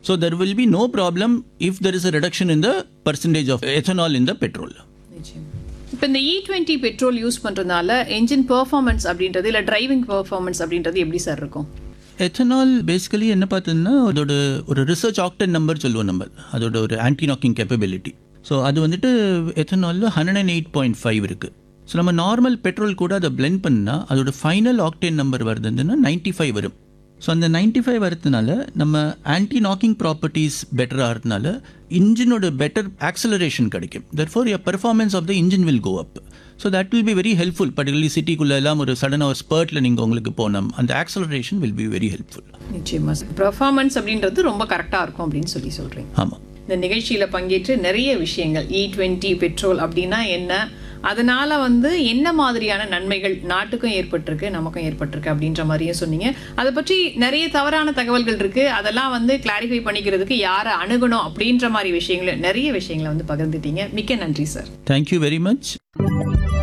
So there will be no problem if there is a reduction in the percentage of ethanol in the petrol. இப்போ இந்த E twenty petrol use பண்ணுறதுனால engine performance அப்படின்றது இல்லை driving performance அப்படின்றது எப்படி sir இருக்கும் ethanol basically என்ன பார்த்தீங்கன்னா அதோட ஒரு ரிசர்ச் ஆக்டன் நம்பர் சொல்லுவோம் நம்ம அதோட ஒரு ஆன்டி நாக்கிங் கேப்பபிலிட்டி ஸோ அது வந்துட்டு எத்தனாலில் hundred and eight point five இருக்குது ஸோ நம்ம நார்மல் பெட்ரோல் கூட அதை blend பண்ணால் அதோட ஃபைனல் ஆக்டேன் நம்பர் வருதுன்னா நைன்ட்டி ஃபைவ் வரும் ஸோ அந்த நைன்ட்டி ஃபைவ் வரதுனால நம்ம ஆன்டி நாக்கிங் ப்ராப்பர்ட்டிஸ் பெட்டர் ஆகிறதுனால இன்ஜினோட பெட்டர் ஆக்சலரேஷன் கிடைக்கும் therefore your performance of the engine will go up so that will be very helpful particularly சிட்டிக்குள்ளே எல்லாம் ஒரு சடனாக ஒரு ஸ்பர்ட்டில் நீங்கள் உங்களுக்கு போனோம் அந்த acceleration will be very helpful நிச்சயமா சார் பெர்ஃபார்மன்ஸ் அப்படின்றது ரொம்ப கரெக்டாக இருக்கும் அப்படின்னு சொல்லி சொல்கிறீங்க ஆமாம் இந்த நிகழ்ச்சியில் பங்கேற்று நிறைய விஷயங்கள் இ டுவெண்ட்டி பெட்ரோல் அப்படின்னா என்ன அதனால வந்து என்ன மாதிரியான நன்மைகள் நாட்டுக்கும் ஏற்பட்டிருக்கு நமக்கும் ஏற்பட்டிருக்கு அப்படின்ற மாதிரியும் சொன்னீங்க அதை பற்றி நிறைய தவறான தகவல்கள் இருக்கு அதெல்லாம் வந்து கிளாரிஃபை பண்ணிக்கிறதுக்கு யாரை அணுகணும் அப்படின்ற மாதிரி விஷயங்களை நிறைய விஷயங்களை வந்து பகிர்ந்துட்டீங்க மிக்க நன்றி சார் தேங்க்யூ வெரி மச்